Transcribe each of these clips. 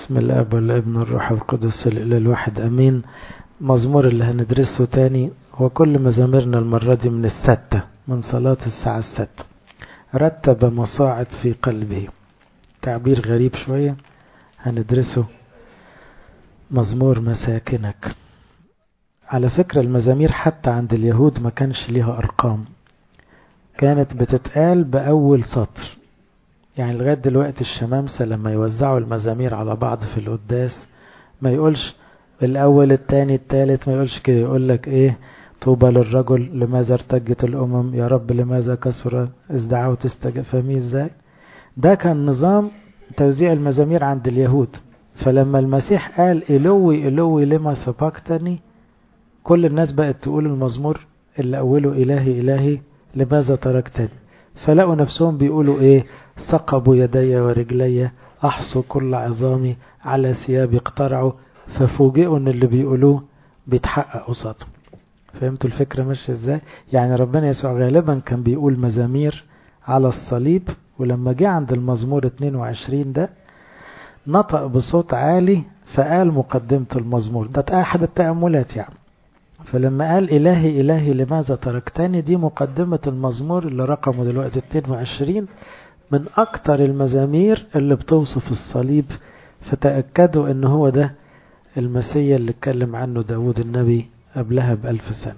باسم الاب والابن والروح القدس الاله الواحد امين مزمور اللي هندرسه تاني هو كل مزاميرنا المرة دي من الستة من صلاة الساعة الستة رتب مصاعد في قلبه تعبير غريب شوية هندرسه مزمور مساكنك على فكرة المزامير حتى عند اليهود ما كانش ليها أرقام كانت بتتقال بأول سطر يعني لغاية دلوقتي الشمامسة لما يوزعوا المزامير على بعض في القداس ما يقولش الأول التاني التالت ما يقولش كده يقول لك إيه طوبى للرجل لماذا ارتجت الأمم يا رب لماذا كسر إذ دعوت استجاب فاهمين إزاي ده كان نظام توزيع المزامير عند اليهود فلما المسيح قال إلوي إلوي لما سبقتني كل الناس بقت تقول المزمور اللي أوله إلهي إلهي لماذا تركتني فلقوا نفسهم بيقولوا إيه ثقبوا يدي ورجلي أحصوا كل عظامي على ثيابي اقترعوا ففوجئوا ان اللي بيقولوه بيتحقق قصادهم فهمتوا الفكرة ماشية ازاي يعني ربنا يسوع غالبا كان بيقول مزامير على الصليب ولما جه عند المزمور 22 ده نطق بصوت عالي فقال مقدمة المزمور ده أحد التأملات يعني فلما قال إلهي إلهي لماذا تركتني دي مقدمة المزمور اللي رقمه دلوقتي 22 من أكتر المزامير اللي بتوصف الصليب فتأكدوا ان هو ده المسيا اللي اتكلم عنه داود النبي قبلها بألف سنة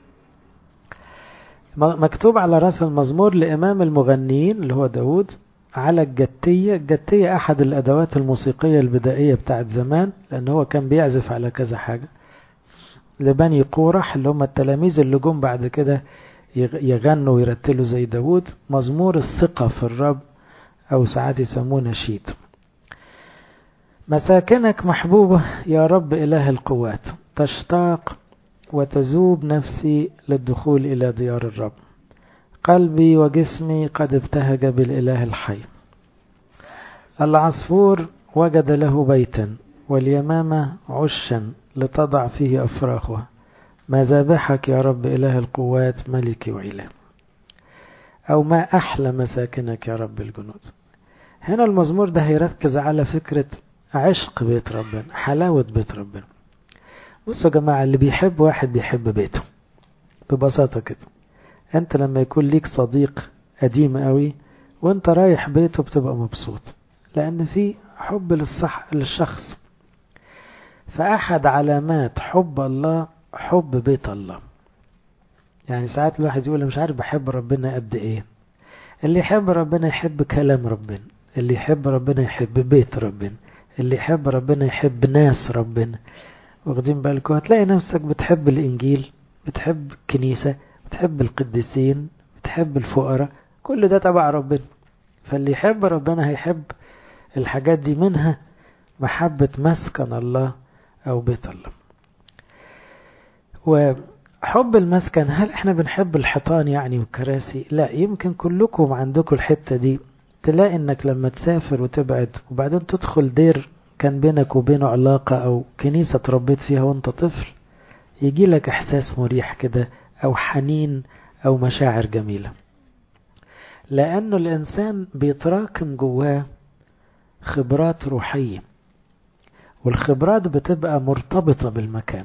مكتوب على رأس المزمور لإمام المغنيين اللي هو داود على الجتية الجتية أحد الأدوات الموسيقية البدائية بتاعت زمان لأن هو كان بيعزف على كذا حاجة لبني قورح اللي هم التلاميذ اللي جم بعد كده يغنوا ويرتلوا زي داود مزمور الثقة في الرب أو ساعات يسموه نشيد مساكنك محبوبة يا رب إله القوات تشتاق وتذوب نفسي للدخول إلى ديار الرب قلبي وجسمي قد ابتهج بالإله الحي العصفور وجد له بيتا واليمامة عشا لتضع فيه أفراخها مذابحك يا رب إله القوات ملكي وإله أو ما أحلى مساكنك يا رب الجنود هنا المزمور ده هيركز على فكرة عشق بيت ربنا حلاوة بيت ربنا بصوا يا جماعة اللي بيحب واحد بيحب بيته ببساطة كده انت لما يكون ليك صديق قديم قوي وانت رايح بيته بتبقى مبسوط لان في حب للصح للشخص فأحد علامات حب الله حب بيت الله يعني ساعات الواحد يقول مش عارف بحب ربنا قد ايه اللي يحب ربنا يحب كلام ربنا اللي يحب ربنا يحب بيت ربنا اللي يحب ربنا يحب ناس ربنا واخدين بالكم هتلاقي نفسك بتحب الانجيل بتحب الكنيسة بتحب القديسين بتحب الفقراء كل ده تبع ربنا فاللي يحب ربنا هيحب الحاجات دي منها محبة مسكن الله او بيت الله وحب المسكن هل احنا بنحب الحيطان يعني والكراسي لا يمكن كلكم عندكم الحتة دي تلاقي انك لما تسافر وتبعد وبعدين تدخل دير كان بينك وبينه علاقة او كنيسة تربيت فيها وانت طفل يجي لك احساس مريح كده او حنين او مشاعر جميلة لانه الانسان بيتراكم جواه خبرات روحية والخبرات بتبقى مرتبطة بالمكان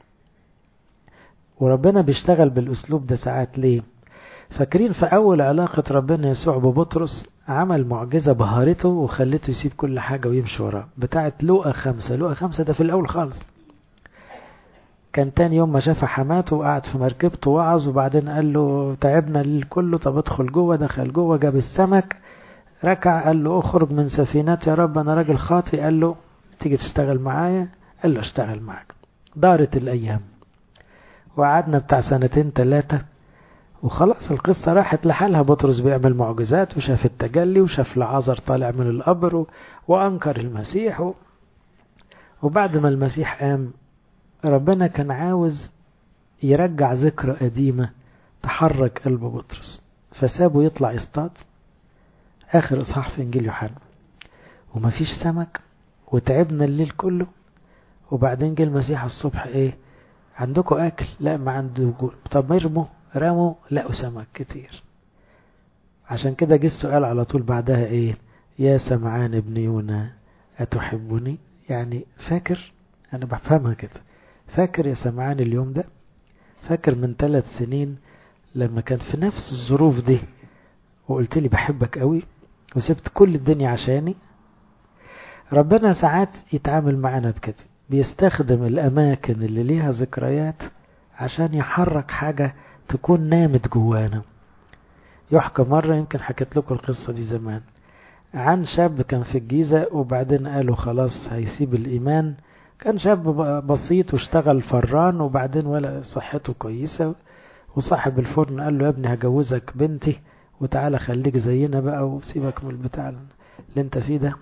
وربنا بيشتغل بالاسلوب ده ساعات ليه فاكرين في أول علاقة ربنا يسوع ببطرس عمل معجزة بهارته وخلته يسيب كل حاجة ويمشي وراه بتاعت لوقا خمسة لوقا خمسة ده في الأول خالص كان تاني يوم ما شاف حماته وقعد في مركبته وعظ وبعدين قال له تعبنا الليل كله طب ادخل جوه دخل جوه جاب السمك ركع قال له اخرج من سفينتي يا رب انا راجل خاطي قال له تيجي تشتغل معايا قال له اشتغل معاك دارت الايام وقعدنا بتاع سنتين ثلاثة وخلاص القصة راحت لحالها بطرس بيعمل معجزات وشاف التجلي وشاف لعازر طالع من القبر و... وأنكر المسيح و... وبعد ما المسيح قام ربنا كان عاوز يرجع ذكرى قديمة تحرك قلب بطرس فسابه يطلع يصطاد آخر إصحاح في إنجيل يوحنا ومفيش سمك وتعبنا الليل كله وبعدين جه المسيح الصبح إيه عندكم أكل لا ما عنده طب ارموا رموا لقوا سمك كتير عشان كده جه السؤال على طول بعدها ايه يا سمعان ابن يونا أتحبني يعني فاكر أنا بفهمها كده فاكر يا سمعان اليوم ده فاكر من ثلاث سنين لما كان في نفس الظروف دي وقلت لي بحبك قوي وسبت كل الدنيا عشاني ربنا ساعات يتعامل معنا بكده بيستخدم الأماكن اللي ليها ذكريات عشان يحرك حاجة تكون نامت جوانا يحكى مرة يمكن حكيت لكم القصة دي زمان عن شاب كان في الجيزة وبعدين قالوا خلاص هيسيب الإيمان كان شاب بسيط واشتغل فران وبعدين ولا صحته كويسة وصاحب الفرن قال له يا ابني هجوزك بنتي وتعالى خليك زينا بقى وسيبك من البتاع اللي انت فيه ده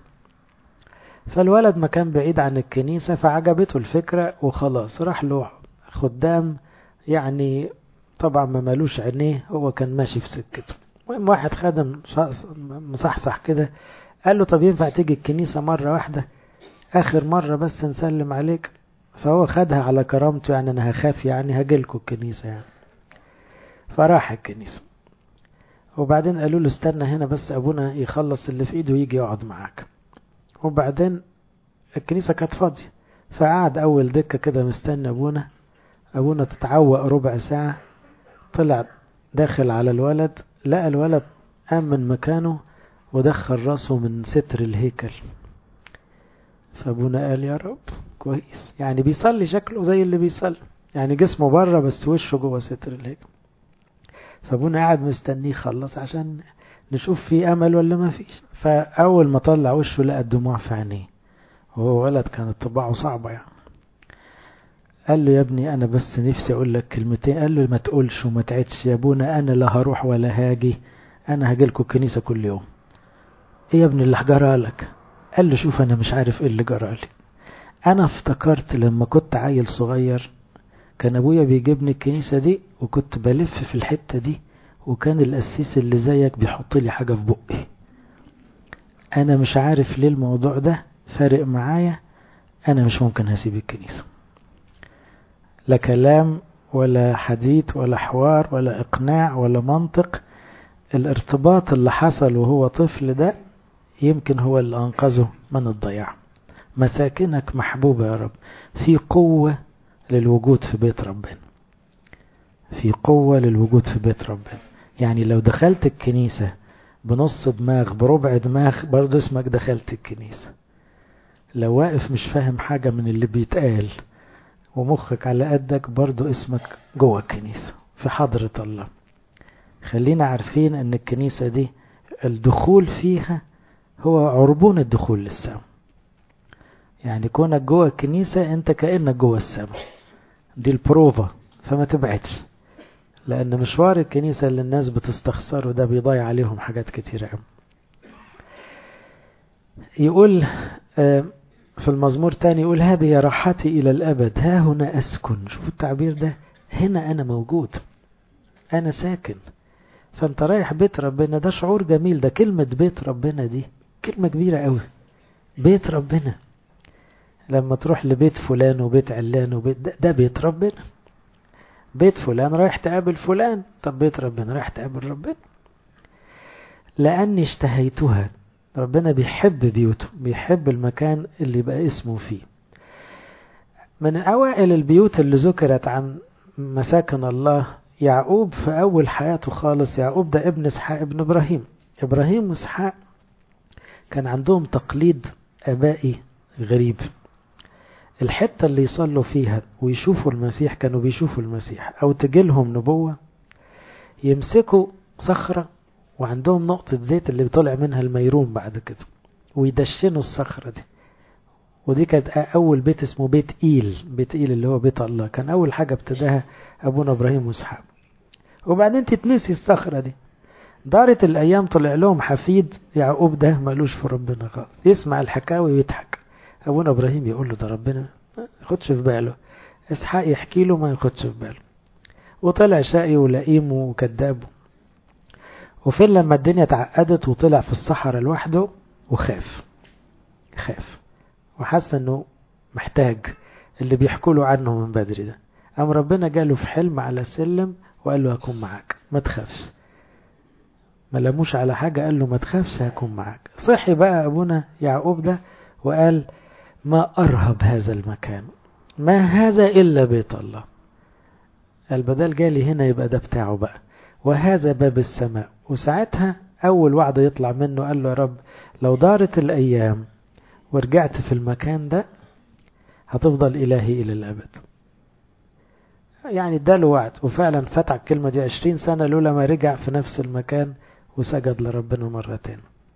فالولد ما كان بعيد عن الكنيسة فعجبته الفكرة وخلاص راح له خدام يعني طبعا ما مالوش عينيه هو كان ماشي في سكته المهم واحد خادم مصحصح كده قال له طب ينفع تيجي الكنيسة مرة واحدة آخر مرة بس نسلم عليك فهو خدها على كرامته يعني أنا هخاف يعني هجيلكوا الكنيسة يعني فراح الكنيسة وبعدين قالوا له استنى هنا بس أبونا يخلص اللي في إيده ويجي يقعد معاك وبعدين الكنيسة كانت فاضية فقعد أول دكة كده مستني أبونا أبونا تتعوق ربع ساعة طلع داخل على الولد لقى الولد قام من مكانه ودخل راسه من ستر الهيكل فابونا قال يا رب كويس يعني بيصلي شكله زي اللي بيصلي يعني جسمه بره بس وشه جوه ستر الهيكل فابونا قاعد مستنيه يخلص عشان نشوف في امل ولا ما فيش فاول ما طلع وشه لقى الدموع في عينيه وهو ولد كانت طباعه صعبه يعني قال له يا ابني انا بس نفسي اقول لك كلمتين قال له ما تقولش وما تعدش يا ابونا انا لا هروح ولا هاجي انا هاجي لكم الكنيسه كل يوم ايه يا ابني اللي جرى لك قال له شوف انا مش عارف ايه اللي جرى لي انا افتكرت لما كنت عيل صغير كان ابويا بيجيبني الكنيسه دي وكنت بلف في الحته دي وكان القسيس اللي زيك بيحط لي حاجه في بقي انا مش عارف ليه الموضوع ده فارق معايا انا مش ممكن هسيب الكنيسه لا كلام ولا حديث ولا حوار ولا اقناع ولا منطق الارتباط اللي حصل وهو طفل ده يمكن هو اللي انقذه من الضياع مساكنك محبوبة يا رب في قوة للوجود في بيت ربنا في قوة للوجود في بيت ربنا يعني لو دخلت الكنيسة بنص دماغ بربع دماغ برضه اسمك دخلت الكنيسة لو واقف مش فاهم حاجة من اللي بيتقال ومخك على قدك برضو اسمك جوه الكنيسة في حضرة الله خلينا عارفين ان الكنيسة دي الدخول فيها هو عربون الدخول للسماء يعني كونك جوه الكنيسة انت كأنك جوه السماء دي البروفا فما تبعدش لان مشوار الكنيسة اللي الناس بتستخسره ده بيضيع عليهم حاجات كتيرة يقول آه في المزمور تاني يقول هذه راحتي إلى الأبد ها هنا أسكن شوف التعبير ده هنا أنا موجود أنا ساكن فأنت رايح بيت ربنا ده شعور جميل ده كلمة بيت ربنا دي كلمة كبيرة قوي بيت ربنا لما تروح لبيت فلان وبيت علان وبيت ده, ده بيت ربنا بيت فلان رايح تقابل فلان طب بيت ربنا رايح تقابل ربنا لأني اشتهيتها ربنا بيحب بيوته بيحب المكان اللي يبقى اسمه فيه من أوائل البيوت اللي ذكرت عن مساكن الله يعقوب في أول حياته خالص يعقوب ده ابن إسحاق ابن إبراهيم إبراهيم وإسحاق كان عندهم تقليد أبائي غريب الحتة اللي يصلوا فيها ويشوفوا المسيح كانوا بيشوفوا المسيح أو تجيلهم نبوة يمسكوا صخرة وعندهم نقطة زيت اللي طلع منها الميرون بعد كده ويدشنوا الصخرة دي ودي كانت أول بيت اسمه بيت إيل بيت إيل اللي هو بيت الله كان أول حاجة ابتداها أبونا إبراهيم وإسحاق وبعدين تتنسي الصخرة دي دارت الأيام طلع لهم حفيد يعقوب ده مالوش في ربنا خالص يسمع الحكاوي ويضحك أبونا إبراهيم يقول له ده ربنا ما ياخدش في باله إسحاق يحكي له ما ياخدش في باله وطلع شقي ولئيم وكذاب وفين لما الدنيا اتعقدت وطلع في الصحراء لوحده وخاف خاف وحس انه محتاج اللي بيحكوا له عنه من بدري ده قام ربنا جاله في حلم على السلم وقال له هكون معاك ما تخافش ما لموش على حاجة قال له ما تخافش هكون معاك صحي بقى أبونا يعقوب ده وقال ما أرهب هذا المكان ما هذا إلا بيت الله البدل جالي هنا يبقى ده بتاعه بقى وهذا باب السماء وساعتها أول وعد يطلع منه قال له يا رب لو دارت الأيام ورجعت في المكان ده هتفضل إلهي إلى الأبد يعني اداله وعد وفعلا فتح الكلمة دي عشرين سنة لولا ما رجع في نفس المكان وسجد لربنا مرتين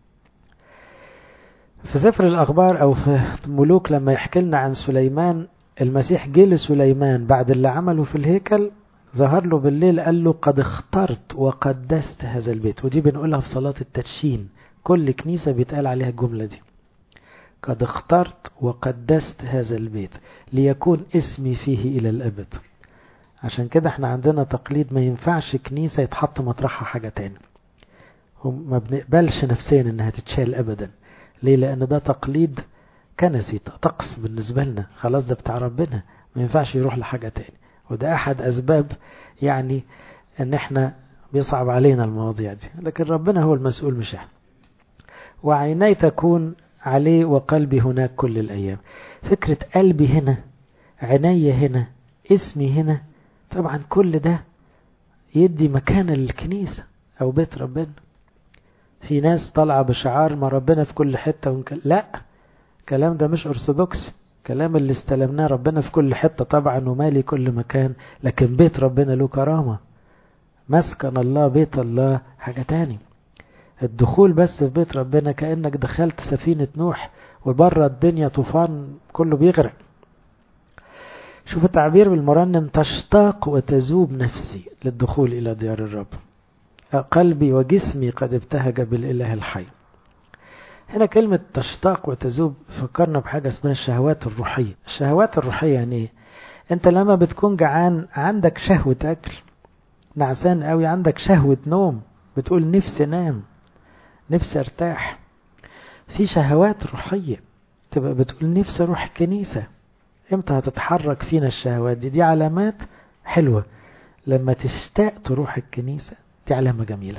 في سفر الأخبار أو في ملوك لما يحكي لنا عن سليمان المسيح جه لسليمان بعد اللي عمله في الهيكل ظهر له بالليل قال له قد اخترت وقدست هذا البيت ودي بنقولها في صلاة التدشين كل كنيسة بيتقال عليها الجملة دي قد اخترت وقدست هذا البيت ليكون اسمي فيه إلى الأبد عشان كده احنا عندنا تقليد ما ينفعش كنيسة يتحط مطرحها حاجة تاني وما بنقبلش نفسيا انها تتشال ابدا ليه لان ده تقليد كنسي طقس بالنسبة لنا خلاص ده بتاع ربنا ما ينفعش يروح لحاجة تاني وده احد اسباب يعني ان احنا بيصعب علينا المواضيع دي لكن ربنا هو المسؤول مش احنا وعيني تكون عليه وقلبي هناك كل الايام فكرة قلبي هنا عيني هنا اسمي هنا طبعا كل ده يدي مكان للكنيسة او بيت ربنا في ناس طالعة بشعار ما ربنا في كل حتة ونك... لا كلام ده مش أرثوذكس كلام اللي استلمناه ربنا في كل حتة طبعا ومالي كل مكان لكن بيت ربنا له كرامة مسكن الله بيت الله حاجة تاني الدخول بس في بيت ربنا كأنك دخلت سفينة نوح وبره الدنيا طوفان كله بيغرق شوف التعبير بالمرنم تشتاق وتذوب نفسي للدخول إلى ديار الرب قلبي وجسمي قد ابتهج بالإله الحي هنا كلمة تشتاق وتذوب فكرنا بحاجة اسمها الشهوات الروحية الشهوات الروحية يعني ايه انت لما بتكون جعان عندك شهوة اكل نعسان قوي عندك شهوة نوم بتقول نفسي نام نفسي ارتاح في شهوات روحية تبقى بتقول نفسي اروح الكنيسة امتى هتتحرك فينا الشهوات دي دي علامات حلوة لما تشتاق تروح الكنيسة دي علامة جميلة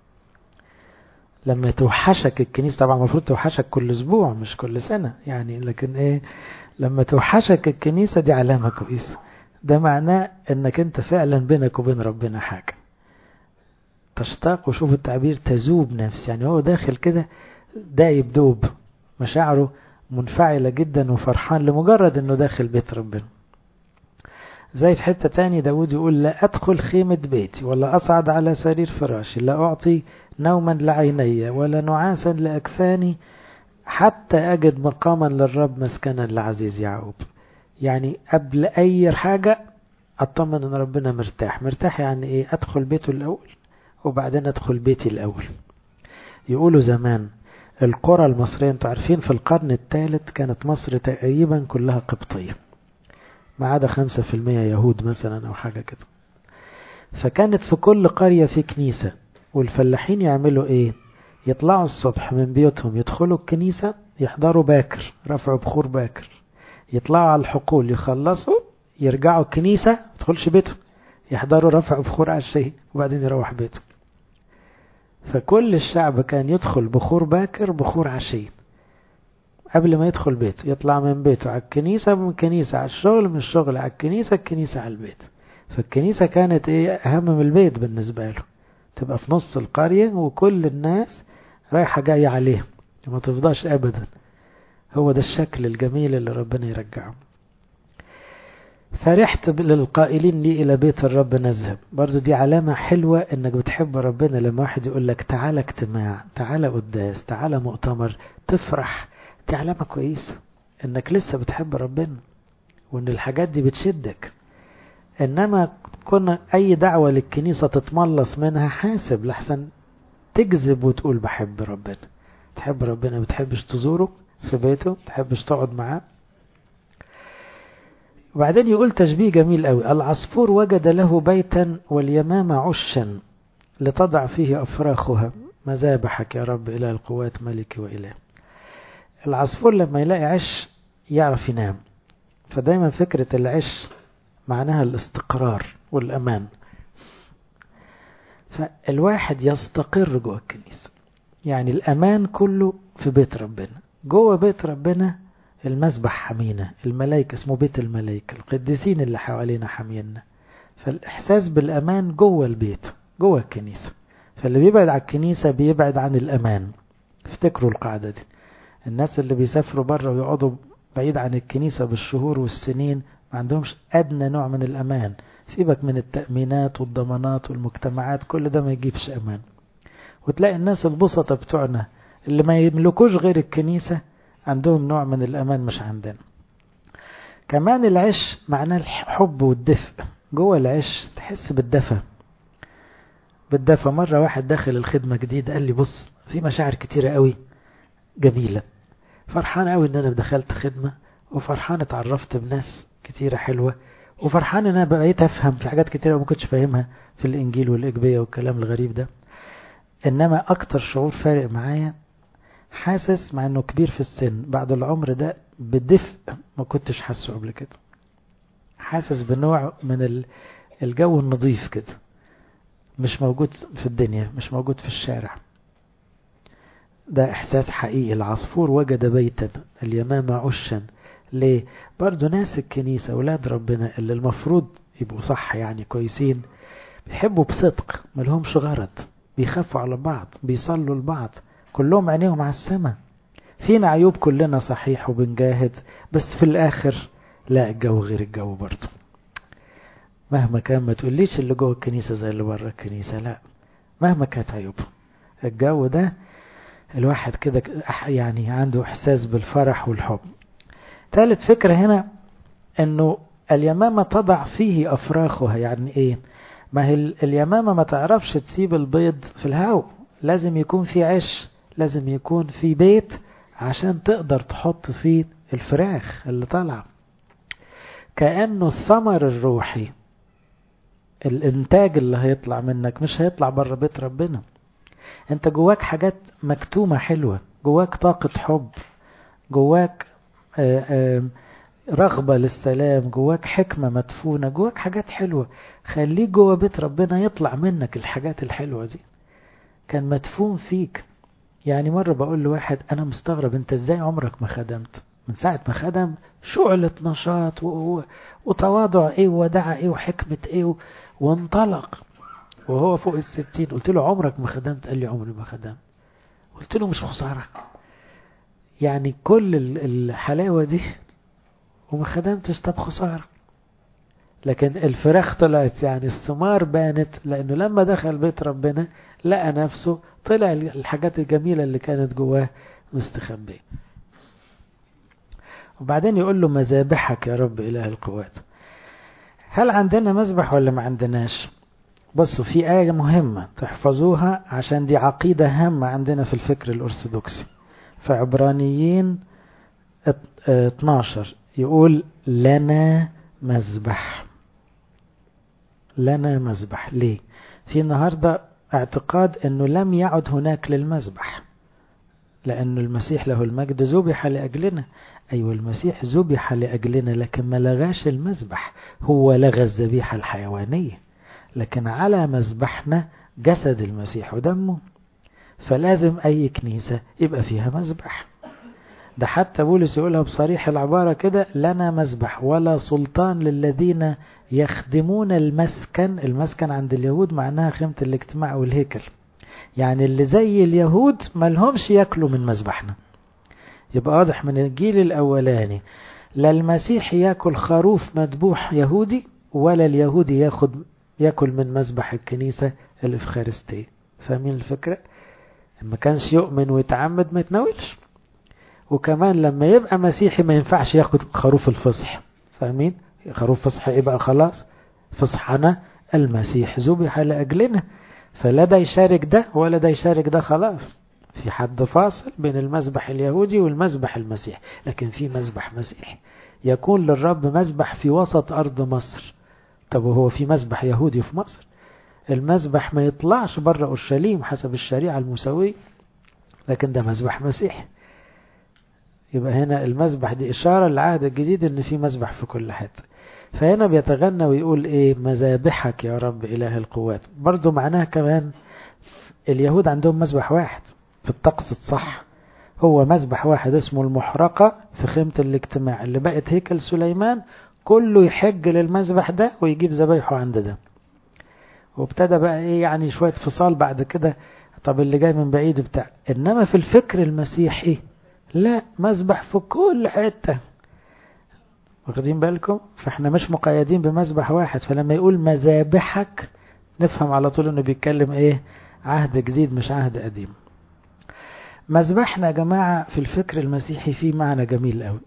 لما توحشك الكنيسة طبعا المفروض توحشك كل اسبوع مش كل سنة يعني لكن ايه لما توحشك الكنيسة دي علامة كويسة ده معناه انك انت فعلا بينك وبين ربنا حاجة تشتاق وشوف التعبير تذوب نفس يعني هو داخل كده دايب دوب مشاعره منفعلة جدا وفرحان لمجرد انه داخل بيت ربنا زي في حتة تاني داود يقول لا أدخل خيمة بيتي ولا أصعد على سرير فراشي لا أعطي نوما لعيني ولا نعاسا لأكفاني حتى أجد مقاما للرب مسكنا لعزيز يعقوب يعني قبل أي حاجة أطمن أن ربنا مرتاح مرتاح يعني إيه أدخل بيته الأول وبعدين أدخل بيتي الأول يقولوا زمان القرى المصرية انتوا عارفين في القرن الثالث كانت مصر تقريبا كلها قبطية ما عدا خمسة في المية يهود مثلا أو حاجة كده فكانت في كل قرية في كنيسة والفلاحين يعملوا ايه يطلعوا الصبح من بيوتهم يدخلوا الكنيسة يحضروا باكر رفعوا بخور باكر يطلعوا على الحقول يخلصوا يرجعوا الكنيسة يدخلش بيتهم يحضروا رفع بخور عشية وبعدين يروح بيته فكل الشعب كان يدخل بخور باكر بخور عشية قبل ما يدخل بيته يطلع من بيته على الكنيسة من الكنيسة على الشغل من الشغل على الكنيسة الكنيسة على البيت فالكنيسة كانت ايه أهم من البيت بالنسبة له تبقى في نص القرية وكل الناس رايحة جاية عليه ما تفضاش أبدا هو ده الشكل الجميل اللي ربنا يرجعه فرحت للقائلين لي إلى بيت الرب نذهب برضو دي علامة حلوة إنك بتحب ربنا لما واحد يقول لك تعالى اجتماع تعالى قداس تعالى مؤتمر تفرح دي علامة كويسة إنك لسه بتحب ربنا وإن الحاجات دي بتشدك إنما كنا أي دعوة للكنيسة تتملص منها حاسب لحسن تجذب وتقول بحب ربنا تحب ربنا بتحبش تزوره في بيته تحبش تقعد معاه وبعدين يقول تشبيه جميل قوي العصفور وجد له بيتا واليمامة عشا لتضع فيه أفراخها مذابحك يا رب إلى القوات ملك وإله العصفور لما يلاقي عش يعرف ينام فدايما فكرة العش معناها الاستقرار والأمان فالواحد يستقر جوه الكنيسة يعني الأمان كله في بيت ربنا جوه بيت ربنا المسبح حمينا الملائكة اسمه بيت الملائكة القديسين اللي حوالينا حامينا فالإحساس بالأمان جوه البيت جوه الكنيسة فاللي بيبعد عن الكنيسة بيبعد عن الأمان افتكروا القاعدة دي الناس اللي بيسافروا بره ويقعدوا بعيد عن الكنيسة بالشهور والسنين ما عندهمش أدنى نوع من الأمان سيبك من التأمينات والضمانات والمجتمعات كل ده ما يجيبش أمان وتلاقي الناس البسطة بتوعنا اللي ما يملكوش غير الكنيسة عندهم نوع من الأمان مش عندنا كمان العش معناه الحب والدفء جوه العش تحس بالدفى بالدفى مرة واحد داخل الخدمة جديد قال لي بص في مشاعر كتيرة قوي جميلة فرحان قوي ان انا دخلت خدمة وفرحان اتعرفت بناس كتيرة حلوة وفرحان ان انا بقيت افهم في حاجات كتيرة وما كنتش فاهمها في الانجيل والاجبية والكلام الغريب ده انما اكتر شعور فارق معايا حاسس مع انه كبير في السن بعد العمر ده بدفء ما كنتش حاسه قبل كده حاسس بنوع من الجو النظيف كده مش موجود في الدنيا مش موجود في الشارع ده احساس حقيقي العصفور وجد بيتا اليمامة عشا ليه برضو ناس الكنيسة ولاد ربنا اللي المفروض يبقوا صح يعني كويسين بيحبوا بصدق ملهمش غرض بيخافوا على بعض بيصلوا لبعض كلهم عينيهم على السماء فينا عيوب كلنا صحيح وبنجاهد بس في الاخر لا الجو غير الجو برضه مهما كان ما تقوليش اللي جوه الكنيسة زي اللي بره الكنيسة لا مهما كانت عيوبه الجو ده الواحد كده يعني عنده احساس بالفرح والحب ثالث فكرة هنا انه اليمامة تضع فيه افراخها يعني ايه ما هي اليمامة ما تعرفش تسيب البيض في الهواء لازم يكون في عش لازم يكون في بيت عشان تقدر تحط فيه الفراخ اللي طالعة كأنه الثمر الروحي الانتاج اللي هيطلع منك مش هيطلع بره بيت ربنا انت جواك حاجات مكتومة حلوة جواك طاقة حب جواك آآ آآ رغبة للسلام جواك حكمة مدفونة جواك حاجات حلوة خليك جوا بيت ربنا يطلع منك الحاجات الحلوة دي كان مدفون فيك يعني مرة بقول لواحد أنا مستغرب أنت إزاي عمرك ما خدمت من ساعة ما خدم شعلة نشاط وتواضع إيه ودعا إيه وحكمة إيه وانطلق وهو فوق الستين قلت له عمرك ما خدمت قال لي عمري ما خدمت قلت له مش خسارة يعني كل الحلاوة دي وما خدمتش طب خسارة لكن الفراخ طلعت يعني الثمار بانت لأنه لما دخل بيت ربنا لقى نفسه طلع الحاجات الجميلة اللي كانت جواه مستخبية وبعدين يقول له مذابحك يا رب إله القوات هل عندنا مذبح ولا ما عندناش بصوا في آية مهمة تحفظوها عشان دي عقيدة هامة عندنا في الفكر الأرثوذكسي في عبرانيين 12 يقول لنا مذبح لنا مذبح ليه في النهاردة اعتقاد انه لم يعد هناك للمذبح لأن المسيح له المجد ذبح لأجلنا أيوة المسيح ذبح لأجلنا لكن ما لغاش المذبح هو لغى الذبيحة الحيوانية لكن على مذبحنا جسد المسيح ودمه فلازم أي كنيسة يبقى فيها مذبح ده حتى بولس يقولها بصريح العبارة كده لنا مذبح ولا سلطان للذين يخدمون المسكن المسكن عند اليهود معناها خيمة الاجتماع والهيكل يعني اللي زي اليهود ما لهمش ياكلوا من مذبحنا يبقى واضح من الجيل الأولاني لا المسيح ياكل خروف مذبوح يهودي ولا اليهودي ياخد ياكل من مذبح الكنيسة الإفخارستية فاهمين الفكرة؟ ما كانش يؤمن ويتعمد ما يتناولش وكمان لما يبقى مسيحي ما ينفعش ياخد خروف الفصح فاهمين خروف فصح ايه بقى خلاص فصحنا المسيح ذبح لأجلنا فلا ده يشارك ده ولا ده يشارك ده خلاص في حد فاصل بين المذبح اليهودي والمذبح المسيحي لكن في مذبح مسيحي يكون للرب مذبح في وسط أرض مصر طب وهو في مذبح يهودي في مصر المذبح ما يطلعش بره أورشليم حسب الشريعة الموسوية لكن ده مذبح مسيحي يبقى هنا المذبح دي إشارة للعهد الجديد إن في مذبح في كل حتة فهنا بيتغنى ويقول إيه مذابحك يا رب إله القوات برضو معناها كمان اليهود عندهم مذبح واحد في الطقس الصح هو مذبح واحد اسمه المحرقة في خيمة الاجتماع اللي بقت هيكل سليمان كله يحج للمذبح ده ويجيب ذبايحه عند ده وابتدى بقى ايه يعني شوية فصال بعد كده طب اللي جاي من بعيد بتاع انما في الفكر المسيحي لا مذبح في كل حتة واخدين بالكم فاحنا مش مقيدين بمذبح واحد فلما يقول مذابحك نفهم على طول انه بيتكلم ايه عهد جديد مش عهد قديم مذبحنا يا جماعة في الفكر المسيحي فيه معنى جميل قوي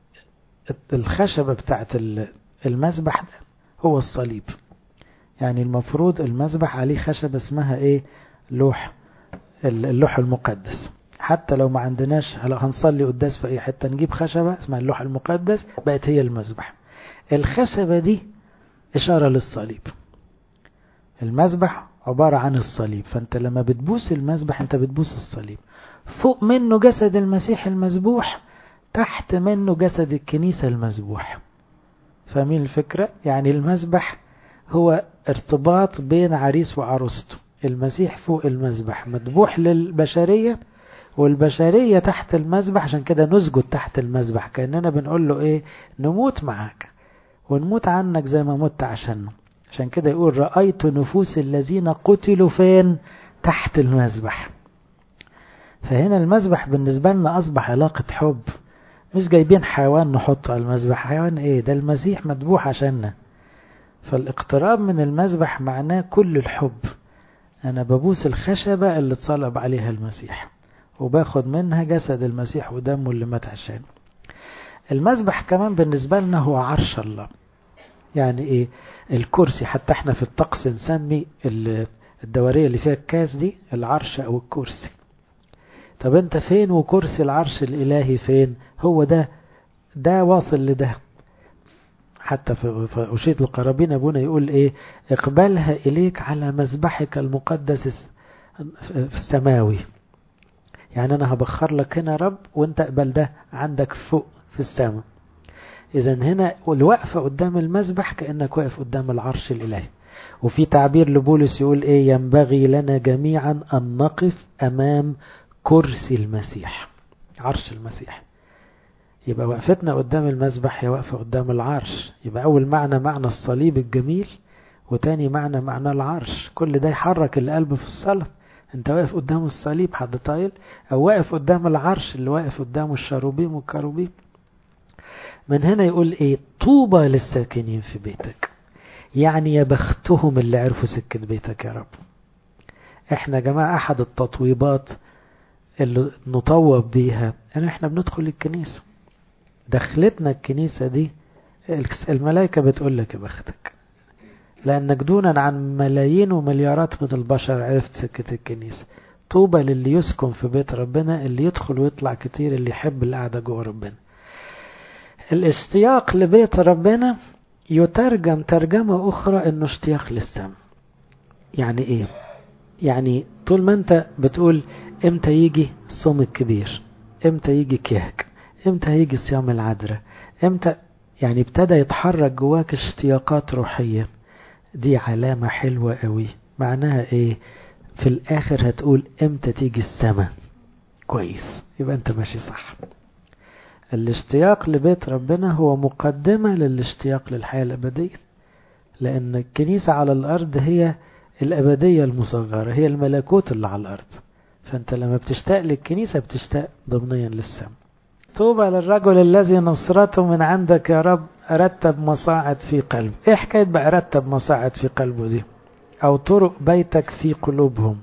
الخشبة بتاعت المذبح ده هو الصليب يعني المفروض المذبح عليه خشبة اسمها ايه لوح اللوح المقدس حتى لو ما عندناش لو هنصلي قداس في اي حتة نجيب خشبة اسمها اللوح المقدس بقت هي المذبح الخشبة دي اشارة للصليب المذبح عبارة عن الصليب فانت لما بتبوس المذبح انت بتبوس الصليب فوق منه جسد المسيح المذبوح تحت منه جسد الكنيسة المذبوح فاهمين الفكرة يعني المذبح هو ارتباط بين عريس وعروسته المسيح فوق المذبح مذبوح للبشرية والبشرية تحت المذبح عشان كده نسجد تحت المذبح كأننا بنقول له ايه نموت معاك ونموت عنك زي ما مت عشانه عشان كده يقول رأيت نفوس الذين قتلوا فين تحت المذبح فهنا المذبح بالنسبة لنا أصبح علاقة حب مش جايبين حيوان نحطه على المذبح حيوان ايه ده المسيح مذبوح عشاننا فالاقتراب من المذبح معناه كل الحب انا ببوس الخشبة اللي اتصلب عليها المسيح وباخد منها جسد المسيح ودمه اللي مات عشانه المذبح كمان بالنسبة لنا هو عرش الله يعني ايه الكرسي حتى احنا في الطقس نسمي الدورية اللي فيها الكاس دي العرش او الكرسي طب انت فين وكرسي العرش الالهي فين هو ده ده واصل لده حتى في أشيد القرابين أبونا يقول إيه اقبلها إليك على مذبحك المقدس السماوي يعني أنا هبخر لك هنا رب وانت اقبل ده عندك فوق في السماء إذا هنا الوقفة قدام المذبح كأنك واقف قدام العرش الإلهي وفي تعبير لبولس يقول إيه ينبغي لنا جميعا أن نقف أمام كرسي المسيح عرش المسيح يبقى وقفتنا قدام المذبح هي وقفة قدام العرش يبقى أول معنى معنى الصليب الجميل وتاني معنى معنى العرش كل ده يحرك القلب في الصلاة انت واقف قدام الصليب حد طايل او واقف قدام العرش اللي واقف قدامه الشروبيم والكروبيم من هنا يقول ايه طوبى للساكنين في بيتك يعني يا بختهم اللي عرفوا سكة بيتك يا رب احنا يا جماعة احد التطويبات اللي نطوب بيها ان احنا بندخل الكنيسة دخلتنا الكنيسة دي الملائكة بتقول لك يا بختك لأنك دونا عن ملايين ومليارات من البشر عرفت سكة الكنيسة طوبى للي يسكن في بيت ربنا اللي يدخل ويطلع كتير اللي يحب القعدة جوه ربنا الاشتياق لبيت ربنا يترجم ترجمة أخرى إنه اشتياق للسماء يعني إيه يعني طول ما أنت بتقول إمتى يجي الصوم الكبير إمتى يجي كياك إمتى هيجي صيام العذراء إمتى يعني ابتدى يتحرك جواك اشتياقات روحية دي علامة حلوة قوي معناها ايه في الاخر هتقول امتى تيجي السماء كويس يبقى انت ماشي صح الاشتياق لبيت ربنا هو مقدمة للاشتياق للحياة الأبدية لأن الكنيسة على الأرض هي الأبدية المصغرة هي الملكوت اللي على الأرض فأنت لما بتشتاق للكنيسة بتشتاق ضمنيا للسماء طوبى للرجل الذي نصرته من عندك يا رب رتب مصاعد في قلبه ايه حكاية بقى رتب مصاعد في قلبه دي او طرق بيتك في قلوبهم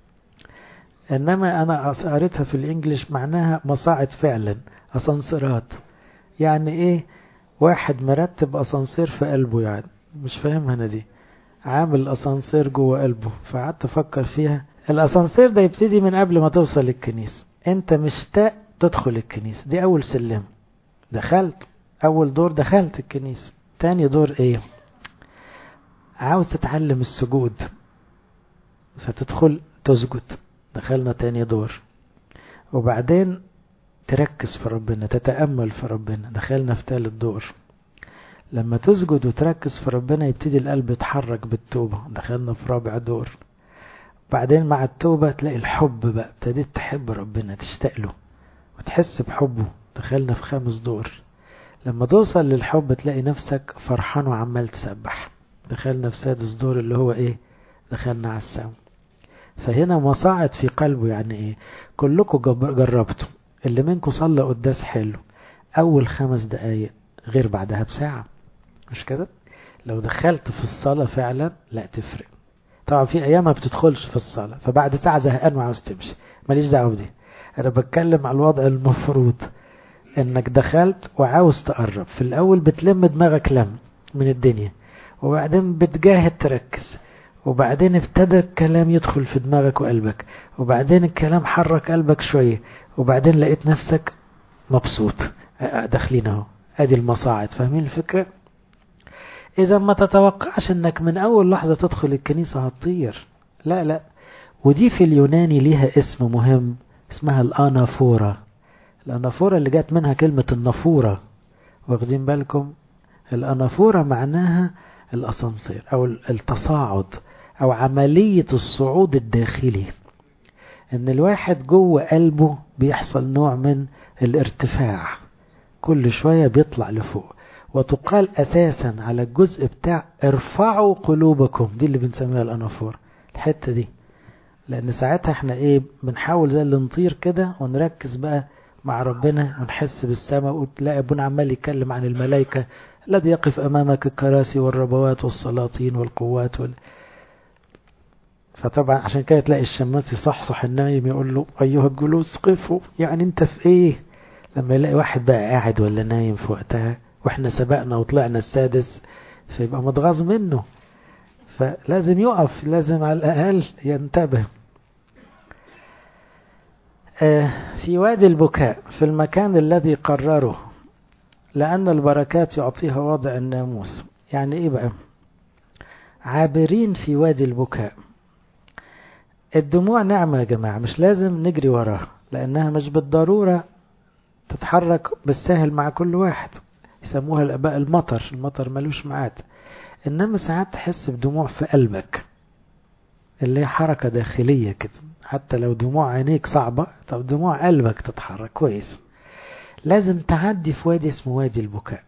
انما انا قريتها في الانجليش معناها مصاعد فعلا اسانسيرات يعني ايه واحد مرتب اسانسير في قلبه يعني مش فاهمها انا دي عامل اسانسير جوه قلبه فقعدت افكر فيها الاسانسير ده يبتدي من قبل ما توصل للكنيسه انت مشتاق تدخل الكنيسه دي اول سلم دخلت اول دور دخلت الكنيسه تاني دور ايه عاوز تتعلم السجود فتدخل تسجد دخلنا تاني دور وبعدين تركز في ربنا تتأمل في ربنا دخلنا في تالت دور لما تسجد وتركز في ربنا يبتدي القلب يتحرك بالتوبة دخلنا في رابع دور بعدين مع التوبة تلاقي الحب بقى ابتديت تحب ربنا تشتاق له وتحس بحبه دخلنا في خامس دور لما توصل للحب تلاقي نفسك فرحان وعمال تسبح دخلنا في سادس دور اللي هو ايه دخلنا على السماء فهنا مصاعد في قلبه يعني ايه كلكم جربتوا اللي منكم صلى قداس حلو اول خمس دقايق غير بعدها بساعة مش كده لو دخلت في الصلاة فعلا لا تفرق طبعا في ايام ما بتدخلش في الصلاة فبعد ساعة زهقان وعاوز تمشي ماليش دعوة بدي انا بتكلم على الوضع المفروض انك دخلت وعاوز تقرب في الاول بتلم دماغك لم من الدنيا وبعدين بتجاهد تركز وبعدين ابتدى الكلام يدخل في دماغك وقلبك وبعدين الكلام حرك قلبك شوية وبعدين لقيت نفسك مبسوط داخلين اهو ادي المصاعد فاهمين الفكرة اذا ما تتوقعش انك من اول لحظة تدخل الكنيسة هتطير لا لا ودي في اليوناني ليها اسم مهم اسمها الانافورا الانافورا اللي جات منها كلمة النافورة واخدين بالكم الانافورا معناها الاسانسير او التصاعد او عملية الصعود الداخلي ان الواحد جوه قلبه بيحصل نوع من الارتفاع كل شوية بيطلع لفوق وتقال اساسا على الجزء بتاع ارفعوا قلوبكم دي اللي بنسميها الانافور الحتة دي لان ساعتها احنا ايه بنحاول زي اللي نطير كده ونركز بقى مع ربنا ونحس بالسماء وتلاقي ابونا عمال يتكلم عن الملائكة الذي يقف امامك الكراسي والربوات والسلاطين والقوات وال... فطبعا عشان كده تلاقي الشماس يصحصح النايم يقول له ايها الجلوس قفوا يعني انت في ايه لما يلاقي واحد بقى قاعد ولا نايم في وقتها واحنا سبقنا وطلعنا السادس فيبقى متغاظ منه فلازم يقف لازم على الأقل ينتبه في وادي البكاء في المكان الذي قرره لأن البركات يعطيها وضع الناموس يعني إيه بقى عابرين في وادي البكاء الدموع نعمة يا جماعة مش لازم نجري وراها لأنها مش بالضرورة تتحرك بالسهل مع كل واحد يسموها الأباء المطر المطر ملوش معاد إنما ساعات تحس بدموع في قلبك اللي هي حركة داخلية كده حتى لو دموع عينيك صعبة طب دموع قلبك تتحرك كويس لازم تعدي في وادي اسمه وادي البكاء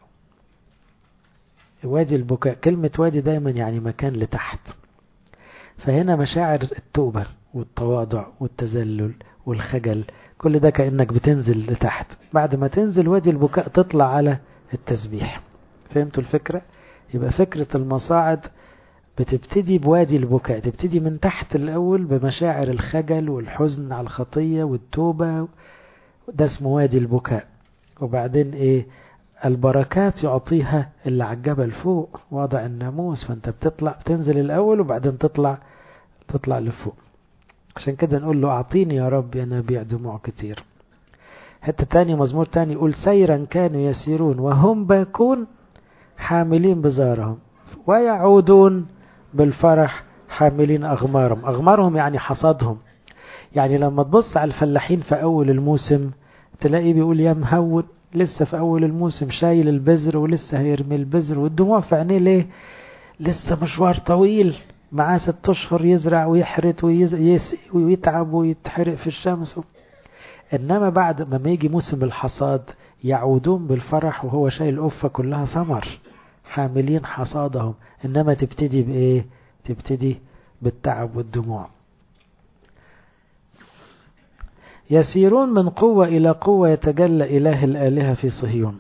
وادي البكاء كلمة وادي دايما يعني مكان لتحت فهنا مشاعر التوبة والتواضع والتذلل والخجل كل ده كأنك بتنزل لتحت بعد ما تنزل وادي البكاء تطلع على التسبيح فهمتوا الفكرة يبقى فكرة المصاعد بتبتدي بوادي البكاء تبتدي من تحت الأول بمشاعر الخجل والحزن على الخطية والتوبة ده اسمه وادي البكاء وبعدين ايه البركات يعطيها اللي على الجبل فوق وضع الناموس فانت بتطلع بتنزل الأول وبعدين تطلع تطلع لفوق عشان كده نقول له أعطيني يا رب يا نبيع دموع كتير حتى تاني مزمور تاني يقول سيرا كانوا يسيرون وهم باكون حاملين بزارهم ويعودون بالفرح حاملين أغمارهم أغمارهم يعني حصادهم يعني لما تبص على الفلاحين في أول الموسم تلاقيه بيقول يا مهون لسه في أول الموسم شايل البذر ولسه هيرمي البذر والدموع في عينيه ليه لسه مشوار طويل معاه ست أشهر يزرع ويحرث ويسقي ويتعب ويتحرق في الشمس إنما بعد ما يجي موسم الحصاد يعودون بالفرح وهو شايل قفة كلها ثمر حاملين حصادهم إنما تبتدي بإيه تبتدي بالتعب والدموع يسيرون من قوة إلى قوة يتجلى إله الآلهة في صهيون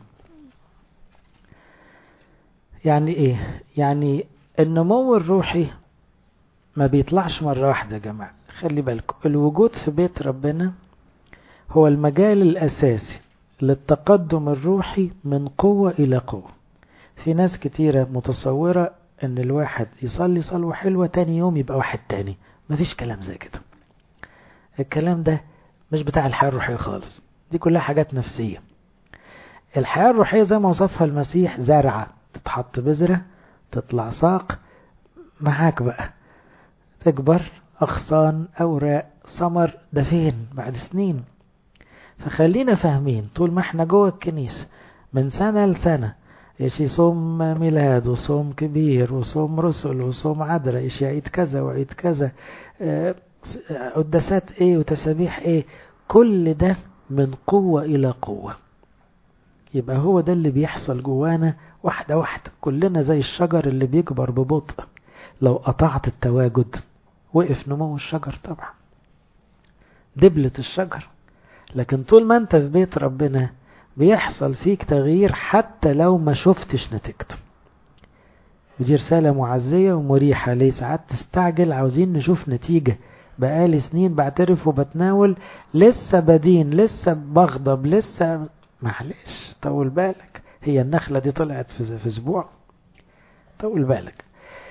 يعني إيه يعني النمو الروحي ما بيطلعش مرة واحدة يا جماعة خلي بالكم الوجود في بيت ربنا هو المجال الأساسي للتقدم الروحي من قوة إلى قوة في ناس كتيرة متصورة ان الواحد يصلي صلوة حلوة تاني يوم يبقى واحد تاني مفيش كلام زي كده الكلام ده مش بتاع الحياة الروحية خالص دي كلها حاجات نفسية الحياة الروحية زي ما وصفها المسيح زرعة تتحط بذرة تطلع ساق معاك بقى تكبر أغصان أوراق ثمر ده فين بعد سنين فخلينا فاهمين طول ما احنا جوه الكنيسة من سنة لسنة ايش يصوم ميلاد وصوم كبير وصوم رسل وصوم عذراء ايش يعيد كذا وعيد كذا قداسات ايه وتسابيح ايه كل ده من قوة إلى قوة يبقى هو ده اللي بيحصل جوانا واحدة واحدة كلنا زي الشجر اللي بيكبر ببطء لو قطعت التواجد وقف نمو الشجر طبعا دبلة الشجر لكن طول ما انت في بيت ربنا بيحصل فيك تغيير حتى لو ما شفتش نتيجته ودي رسالة معزية ومريحة ليه ساعات تستعجل عاوزين نشوف نتيجة بقالي سنين بعترف وبتناول لسه بدين لسه بغضب لسه معلش طول بالك هي النخلة دي طلعت في اسبوع طول بالك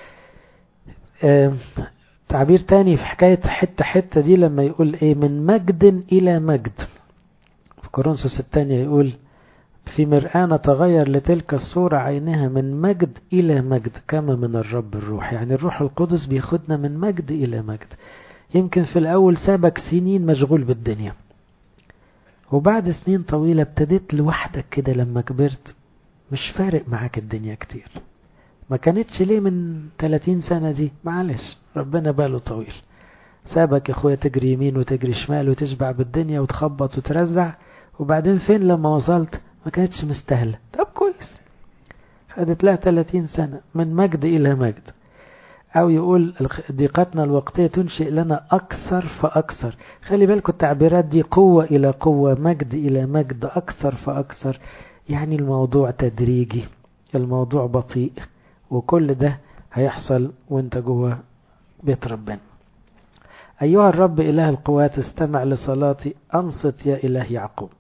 آه تعبير تاني في حكاية حتة حتة دي لما يقول ايه من مجد الى مجد في كورنثوس الثانية يقول في مرآة نتغير لتلك الصورة عينها من مجد إلى مجد كما من الرب الروح يعني الروح القدس بياخدنا من مجد إلى مجد يمكن في الأول سابك سنين مشغول بالدنيا وبعد سنين طويلة ابتديت لوحدك كده لما كبرت مش فارق معاك الدنيا كتير ما كانتش ليه من 30 سنة دي معلش ربنا باله طويل سابك يا اخويا تجري يمين وتجري شمال وتشبع بالدنيا وتخبط وترزع وبعدين فين لما وصلت ما كانتش مستاهلة طب كويس خدت لها 30 سنة من مجد إلى مجد أو يقول ضيقتنا الوقتية تنشئ لنا أكثر فأكثر خلي بالكم التعبيرات دي قوة إلى قوة مجد إلى مجد أكثر فأكثر يعني الموضوع تدريجي الموضوع بطيء وكل ده هيحصل وانت جوه بيت ربنا أيها الرب إله القوات استمع لصلاتي أنصت يا إله يعقوب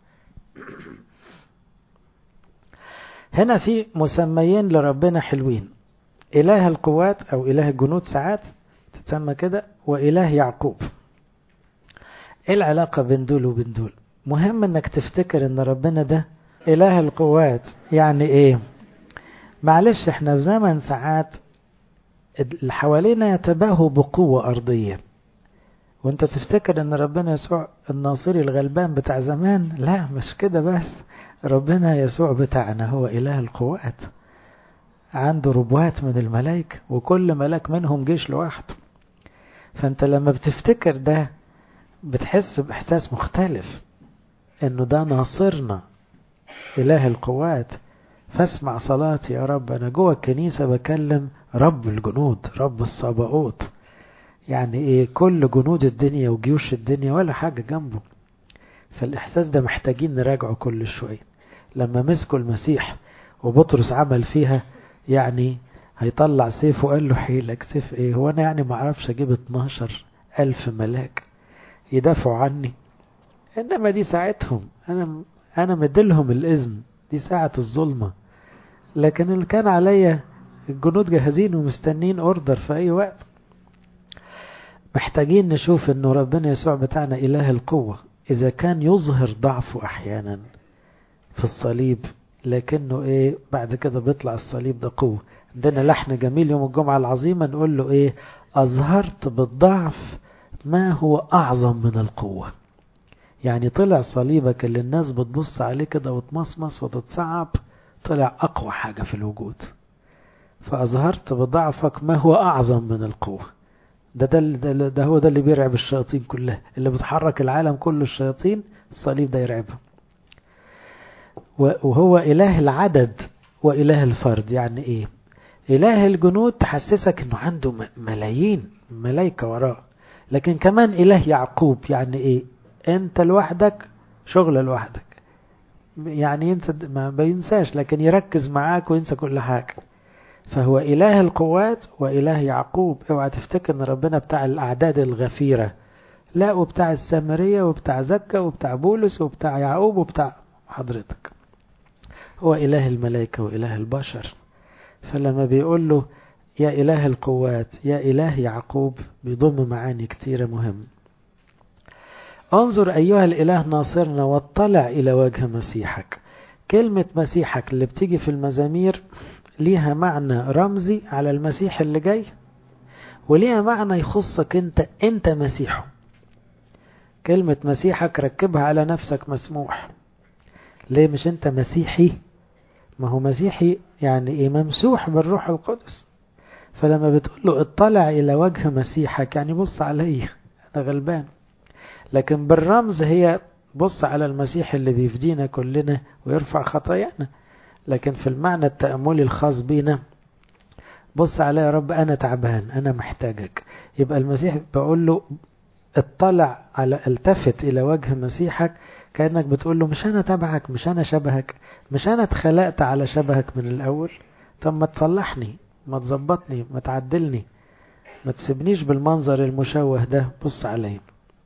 هنا في مسميين لربنا حلوين إله القوات أو إله الجنود ساعات تتسمى كده وإله يعقوب إيه العلاقة بين دول وبين دول مهم إنك تفتكر إن ربنا ده إله القوات يعني إيه معلش إحنا في زمن ساعات اللي حوالينا يتباهوا بقوة أرضية وانت تفتكر ان ربنا يسوع الناصري الغلبان بتاع زمان لا مش كده بس ربنا يسوع بتاعنا هو إله القوات عنده ربوات من الملائكة وكل ملاك منهم جيش لوحده فانت لما بتفتكر ده بتحس بإحساس مختلف انه ده ناصرنا إله القوات فاسمع صلاتي يا رب أنا جوه الكنيسة بكلم رب الجنود رب الصباؤوت يعني ايه كل جنود الدنيا وجيوش الدنيا ولا حاجة جنبه فالإحساس ده محتاجين نراجعه كل شوية لما مسكوا المسيح وبطرس عمل فيها يعني هيطلع سيف وقال له حيلك سيف ايه هو انا يعني ما اعرفش اجيب 12 الف ملاك يدافعوا عني انما دي ساعتهم انا انا مديلهم الاذن دي ساعة الظلمة لكن اللي كان عليا الجنود جاهزين ومستنين اوردر في اي وقت محتاجين نشوف انه ربنا يسوع بتاعنا اله القوة اذا كان يظهر ضعفه احيانا في الصليب لكنه ايه بعد كده بيطلع الصليب ده قوة عندنا لحن جميل يوم الجمعة العظيمة نقول له ايه اظهرت بالضعف ما هو اعظم من القوة يعني طلع صليبك اللي الناس بتبص عليه كده وتمصمص وتتصعب طلع اقوى حاجة في الوجود فاظهرت بضعفك ما هو اعظم من القوة ده ده, ده, ده هو ده اللي بيرعب الشياطين كلها اللي بتحرك العالم كله الشياطين الصليب ده يرعبهم وهو إله العدد وإله الفرد يعني إيه إله الجنود تحسسك أنه عنده ملايين ملايكة وراه لكن كمان إله يعقوب يعني إيه أنت لوحدك شغل لوحدك يعني ينسى ما بينساش لكن يركز معاك وينسى كل حاجة فهو إله القوات وإله يعقوب اوعى تفتكر ان ربنا بتاع الأعداد الغفيرة لا وبتاع السامرية وبتاع زكا وبتاع بولس وبتاع يعقوب وبتاع حضرتك هو إله الملائكة وإله البشر فلما بيقول له يا إله القوات يا إله يعقوب بيضم معاني كتيرة مهم انظر أيها الإله ناصرنا واطلع إلى وجه مسيحك كلمة مسيحك اللي بتيجي في المزامير ليها معنى رمزي على المسيح اللي جاي وليها معنى يخصك انت انت مسيحه كلمة مسيحك ركبها على نفسك مسموح ليه مش انت مسيحي ما هو مسيحي يعني ايه ممسوح بالروح القدس فلما بتقول له اطلع الى وجه مسيحك يعني بص علي انا غلبان لكن بالرمز هي بص على المسيح اللي بيفدينا كلنا ويرفع خطايانا لكن في المعنى التأملي الخاص بينا بص عليا يا رب أنا تعبان أنا محتاجك يبقى المسيح بقول له اطلع على التفت إلى وجه مسيحك كأنك بتقول له مش أنا تبعك مش أنا شبهك مش أنا اتخلقت على شبهك من الأول طب ما تصلحني ما تظبطني ما تعدلني ما تسيبنيش بالمنظر المشوه ده بص عليا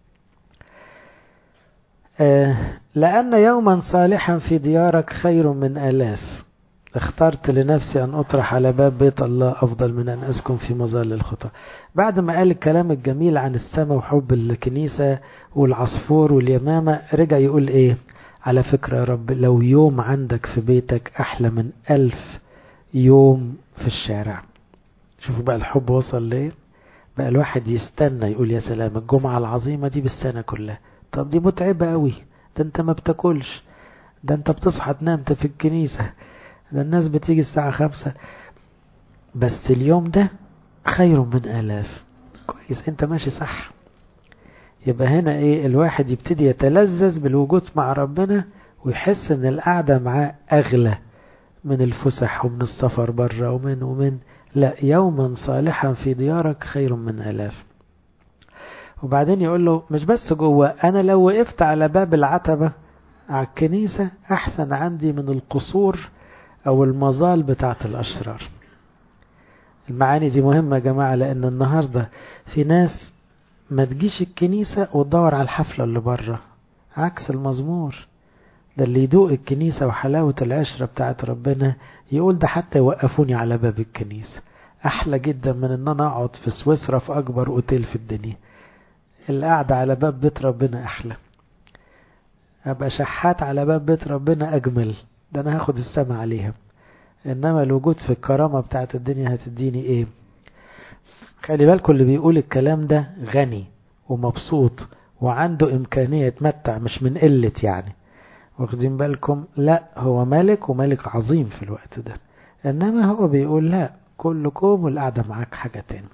آه لأن يوما صالحا في ديارك خير من آلاف اخترت لنفسي أن أطرح على باب بيت الله أفضل من أن أسكن في مظل الخطى بعد ما قال الكلام الجميل عن السماء وحب الكنيسة والعصفور واليمامة رجع يقول إيه على فكرة يا رب لو يوم عندك في بيتك أحلى من ألف يوم في الشارع شوفوا بقى الحب وصل ليه بقى الواحد يستنى يقول يا سلام الجمعة العظيمة دي بالسنة كلها طب دي متعبة قوي ده انت ما بتاكلش ده انت بتصحى تنام في الكنيسة ده الناس بتيجي الساعة خمسة بس اليوم ده خير من آلاف كويس انت ماشي صح يبقى هنا ايه الواحد يبتدي يتلذذ بالوجود مع ربنا ويحس ان القعدة معاه اغلى من الفسح ومن السفر بره ومن ومن لا يوما صالحا في ديارك خير من آلاف وبعدين يقول له مش بس جوه انا لو وقفت على باب العتبة على الكنيسة احسن عندي من القصور او المظال بتاعت الاشرار المعاني دي مهمة يا جماعة لان النهاردة في ناس ما تجيش الكنيسة وتدور على الحفلة اللي بره عكس المزمور ده اللي يدوق الكنيسة وحلاوة العشرة بتاعت ربنا يقول ده حتى يوقفوني على باب الكنيسة أحلى جدا من إن أنا أقعد في سويسرا في أكبر أوتيل في الدنيا القعدة على باب بيت ربنا أحلى أبقى شحات على باب بيت ربنا أجمل ده أنا هاخد السما عليها إنما الوجود في الكرامة بتاعت الدنيا هتديني إيه خلي بالكم اللي بيقول الكلام ده غني ومبسوط وعنده إمكانية يتمتع مش من قلة يعني واخدين بالكم لا هو ملك وملك عظيم في الوقت ده انما هو بيقول لا كلكم والقعدة معاك حاجة تاني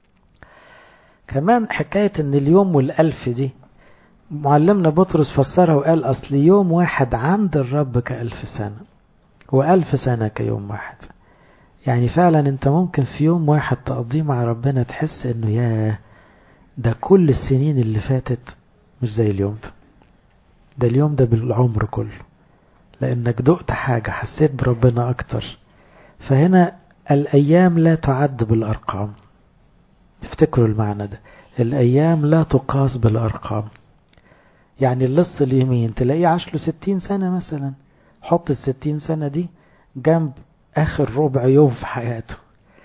كمان حكاية ان اليوم والالف دي معلمنا بطرس فسرها وقال اصل يوم واحد عند الرب كألف سنة وألف سنة كيوم واحد يعني فعلا انت ممكن في يوم واحد تقضيه مع ربنا تحس انه يا ده كل السنين اللي فاتت مش زي اليوم ده ده اليوم ده بالعمر كله لانك دقت حاجة حسيت بربنا اكتر فهنا الايام لا تعد بالارقام افتكروا المعنى ده الايام لا تقاس بالارقام يعني اللص اليمين تلاقيه عاش له ستين سنة مثلا حط الستين سنة دي جنب اخر ربع يوم في حياته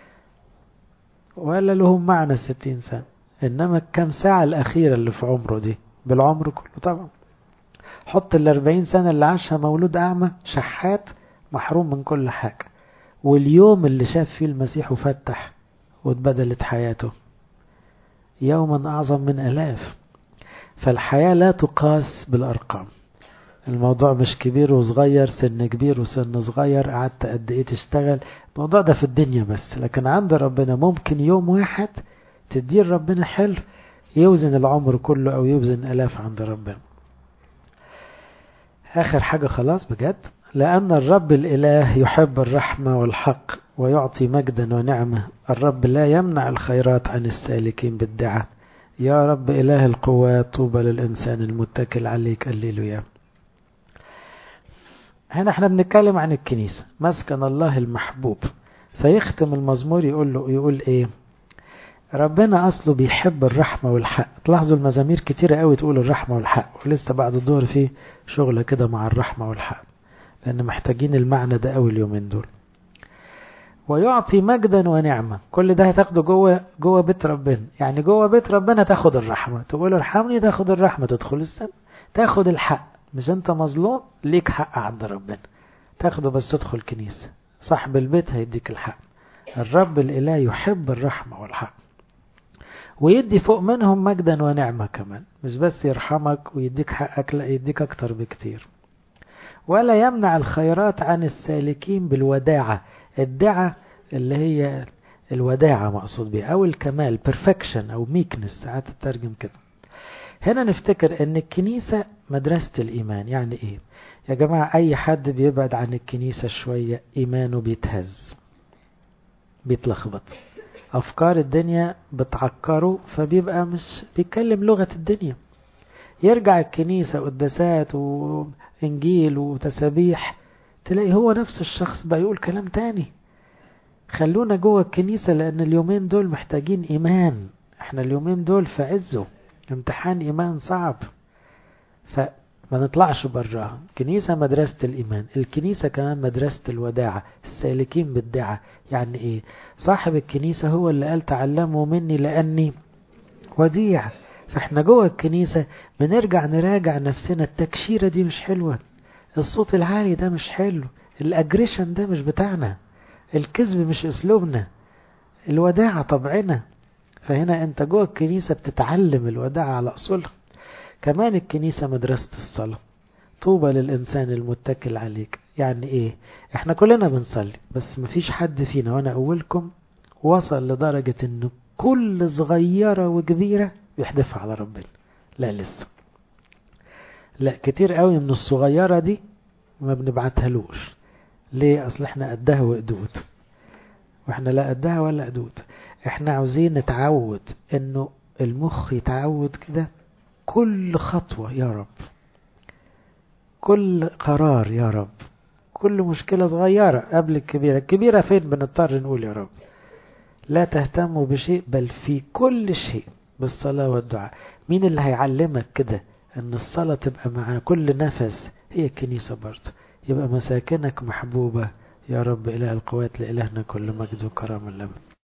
ولا لهم معنى الستين سنة انما الكام ساعة الاخيرة اللي في عمره دي بالعمر كله طبعا حط الأربعين سنة اللي عاشها مولود أعمى شحات محروم من كل حاجة واليوم اللي شاف فيه المسيح وفتح واتبدلت حياته يوما أعظم من ألاف فالحياة لا تقاس بالأرقام الموضوع مش كبير وصغير سن كبير وسن صغير قعدت قد ايه تشتغل الموضوع ده في الدنيا بس لكن عند ربنا ممكن يوم واحد تدير ربنا حلو يوزن العمر كله او يوزن الاف عند ربنا آخر حاجة خلاص بجد لأن الرب الإله يحب الرحمة والحق ويعطي مجدا ونعمة الرب لا يمنع الخيرات عن السالكين بالدعاء يا رب إله القوات طوبى للإنسان المتكل عليك الليلويا هنا احنا بنتكلم عن الكنيسة مسكن الله المحبوب فيختم المزمور يقول له يقول ايه ربنا اصله بيحب الرحمة والحق تلاحظوا المزامير كتيرة قوي تقول الرحمة والحق ولسه بعد الظهر في شغلة كده مع الرحمة والحق لان محتاجين المعنى ده قوي اليومين دول ويعطي مجدا ونعمة كل ده هتاخده جوه جوه بيت ربنا يعني جوه بيت ربنا تاخد الرحمة تقول ارحمني تاخد الرحمة تدخل السماء تاخد الحق مش انت مظلوم ليك حق عند ربنا تاخده بس تدخل كنيسة صاحب البيت هيديك الحق الرب الإله يحب الرحمة والحق ويدي فوق منهم مجدا ونعمة كمان مش بس يرحمك ويديك حقك لا يديك أكتر بكتير ولا يمنع الخيرات عن السالكين بالوداعة الدعة اللي هي الوداعة مقصود بها أو الكمال perfection أو meekness ساعات تترجم كده هنا نفتكر ان الكنيسة مدرسة الايمان يعني ايه يا جماعة اي حد بيبعد عن الكنيسة شوية ايمانه بيتهز بيتلخبط افكار الدنيا بتعكره فبيبقى مش بيتكلم لغة الدنيا يرجع الكنيسة قداسات وانجيل وتسابيح تلاقي هو نفس الشخص بقى يقول كلام تاني خلونا جوه الكنيسة لان اليومين دول محتاجين ايمان احنا اليومين دول في عزه امتحان ايمان صعب فما نطلعش براها الكنيسة مدرسة الايمان الكنيسة كمان مدرسة الوداعة السالكين بالدعة يعني ايه صاحب الكنيسة هو اللي قال تعلموا مني لاني وديع فاحنا جوه الكنيسة بنرجع نراجع نفسنا التكشيرة دي مش حلوة الصوت العالي ده مش حلو الاجريشن ده مش بتاعنا الكذب مش اسلوبنا الوداعة طبعنا فهنا انت جوه الكنيسة بتتعلم الوداعة على اصولها كمان الكنيسة مدرسة الصلاة طوبى للإنسان المتكل عليك يعني ايه احنا كلنا بنصلي بس مفيش حد فينا وانا اولكم وصل لدرجة ان كل صغيرة وكبيرة بيحدفها على ربنا لا لسه لا كتير قوي من الصغيرة دي ما بنبعتها لوش ليه اصل احنا قدها وقدود واحنا لا قدها ولا قدود احنا عاوزين نتعود انه المخ يتعود كده كل خطوة يا رب كل قرار يا رب كل مشكلة صغيرة قبل الكبيرة الكبيرة فين بنضطر نقول يا رب لا تهتموا بشيء بل في كل شيء بالصلاة والدعاء مين اللي هيعلمك كده ان الصلاة تبقى مع كل نفس هي الكنيسة برضه يبقى مساكنك محبوبة يا رب إله القوات لإلهنا كل مجد وكرم الأبد